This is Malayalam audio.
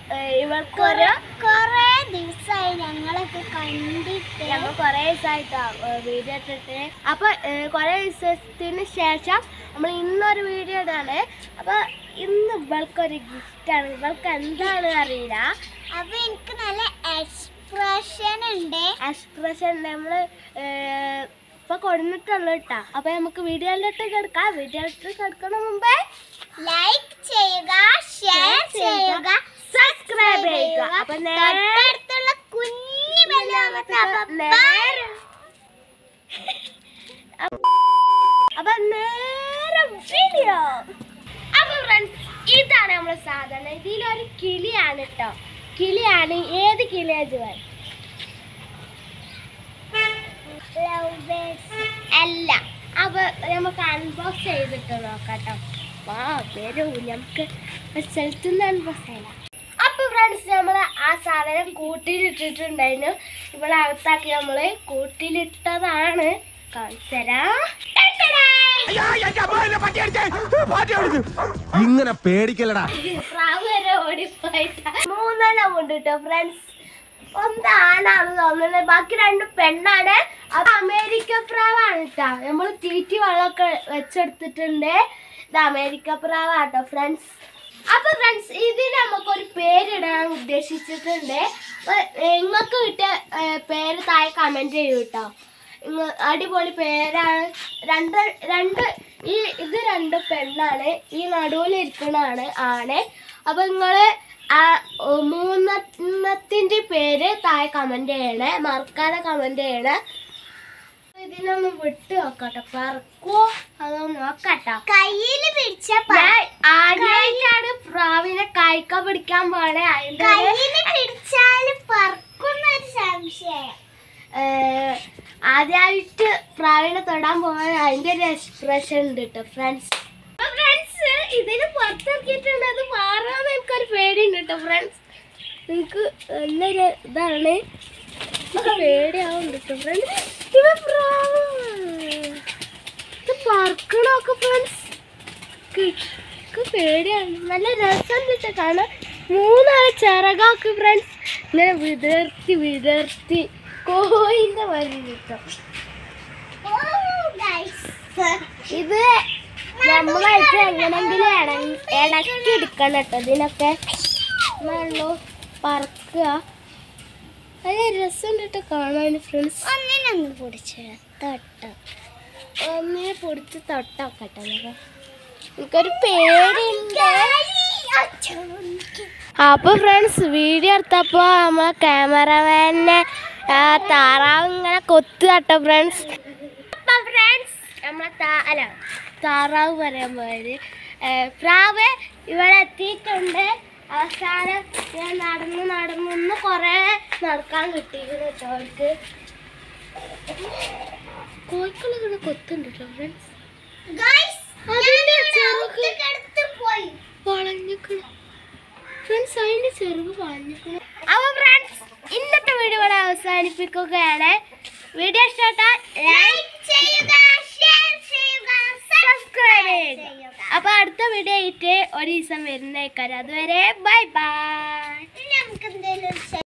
ഇവർക്ക് ഒരു കൊറേ ദിവസമായി ഞങ്ങളൊക്കെ കണ്ടിട്ട് ഞങ്ങൾ കുറേ ദിവസമായിട്ടാ വീഡിയോ ഇട്ടിട്ട് അപ്പൊ ഏഹ്, കുറേ ദിവസത്തിന് ശേഷം നമ്മൾ ഇന്നൊരു വീഡിയോ ഇടാണ് അപ്പൊ ഇന്ന് ഇവൾക്കൊരു ഗിഫ്റ്റാണ് ഇവൾക്ക് എന്താണ് അറിയില്ല അപ്പൊ എനിക്ക് നല്ല എക്സ്പ്രഷൻ ഉണ്ട് എക്സ്പ്രഷൻ നമ്മൾ ഇപ്പൊ കൊടുത്തിട്ടുള്ളൂ കേട്ടാ അപ്പൊ നമുക്ക് വീഡിയോയിലിട്ട് കിടക്കാം വീഡിയോയിലിട്ട് കിടക്കണ മുമ്പേ ലൈക്ക് ചെയ്യുക ഷെയർ ചെയ്യുക സബ്സ്ക്രൈബ് ചെയ്യുക അപ്പൊ നേരെ തൊട്ടടുത്തുള്ള കുഞ്ഞു ബെല്ലമർത്തണം നേരെ അപ്പൊ നേരെ വീഡിയോ അപ്പൊ ഫ്രണ്ട്സ് ഇതാണ് നമ്മുടെ സാധനം ഇതിലൊരു കിളിയാണ് കേട്ടോ കിളിയാണ് ഏത് കിളിയാ ജുവൻ ലവ് ബേർഡ്സ് അല്ല അപ്പൊ നമുക്ക് അൺബോക്സ് ചെയ്തിട്ട് നോക്കാട്ടോ വാ വരൂ നമുക്ക് ഒരു സ്ഥലത്ത് നിന്ന് അൺബോക്സ് ചെയ്യാം അപ്പൊ ഫ്രണ്ട്സ് നമ്മള് ആ സാധനം കൂട്ടിലിട്ടിട്ടുണ്ടായിരുന്നു ഇവിടെ അകത്താക്കി നമ്മള് കൂട്ടിലിട്ടതാണ് കാണിച്ചരാ ഇങ്ങനെ പേടിക്കലടാ പ്രാവ് വരെ ഓടിപ്പോയിട്ടാ മൂന്നെണ്ണം ഉണ്ട് കേട്ടോ ഫ്രണ്ട്സ് ഒന്നാണാണ് തോന്നുന്നത് ബാക്കി രണ്ട് പെണ്ണാണ് അത് അമേരിക്ക പ്രാവാണ് കേട്ടോ നമ്മൾ തീറ്റി വെള്ളമൊക്കെ വെച്ചെടുത്തിട്ടുണ്ട് ഇത് അമേരിക്ക പ്രാവാട്ടോ ഫ്രണ്ട്സ് അപ്പൊ ഫ്രണ്ട്സ് ഇതിന് നമുക്കൊരു പേരിടാൻ ഉദ്ദേശിച്ചിട്ടുണ്ട് അപ്പൊ നിങ്ങൾക്ക് കിട്ടിയ ഏർ, പേര് താഴെ കമന്റ് ചെയ്യൂ കേട്ടോ ഇങ്ങ- അടിപൊളി പേരാണ് രണ്ട് രണ്ട് ഈ ഇത് രണ്ട് പെണ്ണാണ് ഈ നടുവിൽ ഇരിക്കണാണ് ആണ് അപ്പൊ നിങ്ങള് ആ ഓ, മൂന്നെണ്ണത്തിന്റെ പേര് താഴെ കമന്റ് ചെയ്യണേ മറക്കാതെ കമന്റ് ചെയ്യണേ ഇതിനൊന്ന് വിട്ട് നോക്കട്ടെ പറക്കോ അതൊന്ന് നോക്കട്ടോ കയ്യിൽ പിടിച്ച ഞാൻ ആദ്യമായിട്ടാണ് പ്രാവിനെ കായ്ക്ക പിടിക്കാൻ പോണേ അതിന്റെ ഒരു- കയ്യിൽ പിടിച്ചാല് പറക്കുന്ന ഒരു സംശയം ഏഹ് ആദ്യമായിട്ട് പ്രാവിനെ തൊടാൻ പോകാൻ അതിന്റെ ഒരു എക്സ്പ്രഷൻ ഉണ്ട് കേട്ടോ ഫ്രണ്ട്സ് ഫ്രണ്ട്സ് ഇതിന് പുറത്തിറക്കിയിട്ടുണ്ട് അത് മാറാന്ന് എനിക്കൊരു പേടിയുണ്ട് കേട്ടോ ഫ്രണ്ട്സ് എനിക്ക് നല്ലൊരു ഇതാണ് എനിക്ക് പേടിയാവുന്നുണ്ട് കേട്ടോ ഫ്രണ്ട്സ് ഇവ പ്രാവ് ഇത് പറക്കണമൊക്കെ ഫ്രണ്ട്സ് എനിക്ക് പേടിയാണ് നല്ല രസം കിട്ടും കാണാൻ മൂന്നാല് ചിറകാക്ക് ഫ്രണ്ട്സ് ഇങ്ങനെ വിതർത്തി വിതർത്തി കോയിന്റെ വരി കിട്ടും ഓ ഗൈസ് ഇത് നമ്മളായിട്ട് എങ്ങനെങ്കിലും ഇടക്കി എടുക്കണം കേട്ടോ ഇതിനൊക്കെ വെള്ളോ പറക്കുക അത് രസം കേട്ടോ കാണാൻ ഫ്രണ്ട്സ് ഒന്നിനൊന്ന് പിടിച്ച് തൊട്ട് ഒന്നിനെ പൊടിച്ച് തൊട്ടോക്കട്ടെ നമുക്ക്. എനിക്കൊരു പേരുണ്ട് അപ്പൊ ഫ്രണ്ട്സ് വീഡിയോ എടുത്തപ്പോ നമ്മളെ ക്യാമറമാനെ താറാവ് ഇങ്ങനെ കൊത്തു കേട്ടോ ഫ്രണ്ട്സ് അപ്പൊ ഫ്രണ്ട്സ് നമ്മളെ താ- അല്ല താറാവ് പറയാൻ പോയത് പ്രാവ് ഇവിടെ എത്തിയിട്ടുണ്ട് അവസാനം ഞാൻ നടന്ന് നടന്നൊന്ന് കുറേ നടക്കാൻ കിട്ടിയിരുന്നു കേട്ടോ അവർക്ക് കോഴിക്കളിങ്ങനെ കൊത്തുണ്ട് കേട്ടോ ഫ്രണ്ട്സ് ഗൈസ് അതിന്റെ ചെറുക്ക് അടുത്ത് പോയി വളഞ്ഞിക്കണ് ഫ്രണ്ട്സ് അതിന്റെ ചെറുക്ക് വളഞ്ഞിക്കണ് അപ്പൊ ഫ്രണ്ട്സ് ഇന്നത്തെ വീഡിയോ ഇവിടെ അവസാനിപ്പിക്കുകയാണ് വീഡിയോ ഇഷ്ടപ്പെട്ടാൽ ലൈക്ക് ചെയ്യുക ഷെയർ ചെയ്യുക സബ്സ്ക്രൈബ് ചെയ്യുക ചെയ്യുക അപ്പൊ അടുത്ത വീഡിയോ ആയിട്ട് ഒരു ദിവസം വരുന്നേക്കാരം അതുവരെ ബൈ ബൈ ഇനി നമുക്ക്